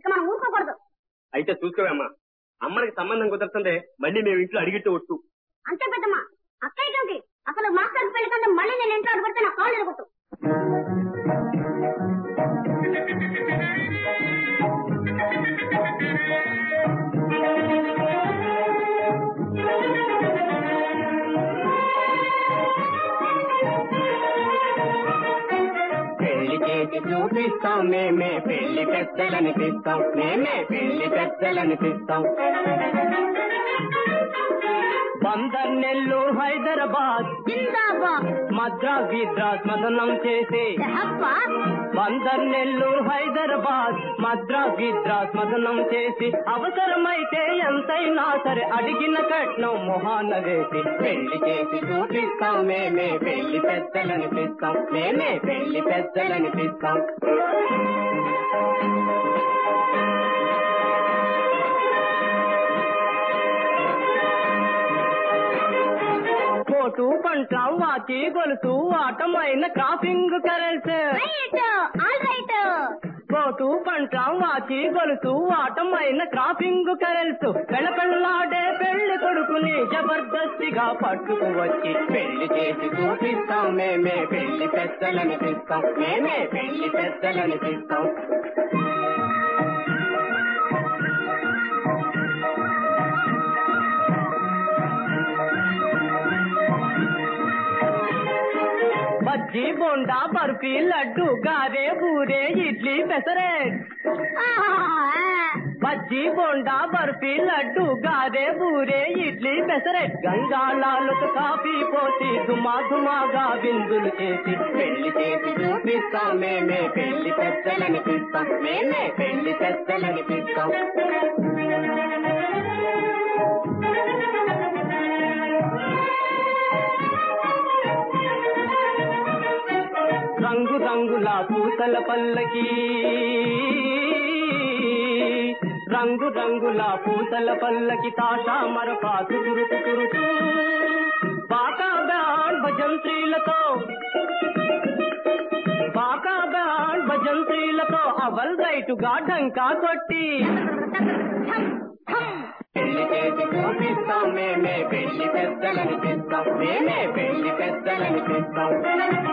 ఇక మనం ఊరుకోకూడదు అయితే చూసుకోవమ్మా అమ్మకి సంబంధం కుదరుతుందే మళ్ళీ మేము ఇంట్లో అడిగిట్టు ఒట్టు అంతే పెద్దమ్మ అక్కయ్య చౌకి అసలు మాస్టర్ పెళ్లి కంటే మళ్ళీ నేను ఇంట్లో అడుగుడితే నా కాళ్ళు ఎరగొట్టు పెళ్లి చేసి చూపిస్తాం మేమే పెళ్లి పెద్దలనిపిస్తాం మేమే పెళ్లి పెద్దలనిపిస్తాం బందర్ నెల్లూరు హైదరాబాద్ జిందాబాద్ మద్రాస్ గిద్రాస్ మదనం చేసే షహబాద్ బందర్ నెల్లూరు హైదరాబాద్ మద్రాస్ గిద్రాస్ మదనం చేసి అవసరమైతే ఎంతైనా సరే అడిగిన కట్నం మొహాన వేసి పెళ్లి చేసి చూపిస్తాం మేమే పెళ్లి పెద్దలనిపిస్తాం మేమే పెళ్లి పెద్దలనిపిస్తాం కోటు పంట వాచి గొలుసు ఆటమైన క్రాపింగ్ కరెల్స్ right all right coat pant watch గొలుసు ఆటమైన క్రాపింగ్ కరెల్స్ పెళ్ళపెళ్ళాడే పెళ్లి కొడుకుని జబర్దస్తిగా పట్టుకు వచ్చి పెళ్లి చేసి చూపిస్తాం మేమే పెళ్లి పెద్దలనిపిస్తాం మేమే పెళ్లి పెద్దలనిపిస్తాం బజ్జీ బోండా బర్ఫీ లడ్డు గారే బూరే ఇడ్లీ పెసరెట్ బజ్జీ బోండా బర్ఫీ లడ్డు గారే బూరే ఇడ్లీ పెసరెట్ గంగాలాలకు కాఫీ పోసి దుమా దుమాగా విందులు చేసి పెళ్లి చేసి చూపిస్తాం మేమే పెళ్లి పెద్దలనిపిస్తాం మేమే పెళ్లి పెద్దలనిపిస్తాం రంగు రంగుల పూతల పల్లకి రంగు రంగుల పూతల పల్లకి తాషా మరపా తురు తురుతూ బాకా బ్యాండ్ భజంత్రీలతో బాకా బ్యాండ్ భజంత్రీలతో అవల్ రైటుగా ఢంకా కొట్టి పెళ్లి చేసి చూపిస్తాం మేమే పెళ్లి పెద్దలనిపిస్తాం మేమే పెళ్లి పెద్దలనిపిస్తాం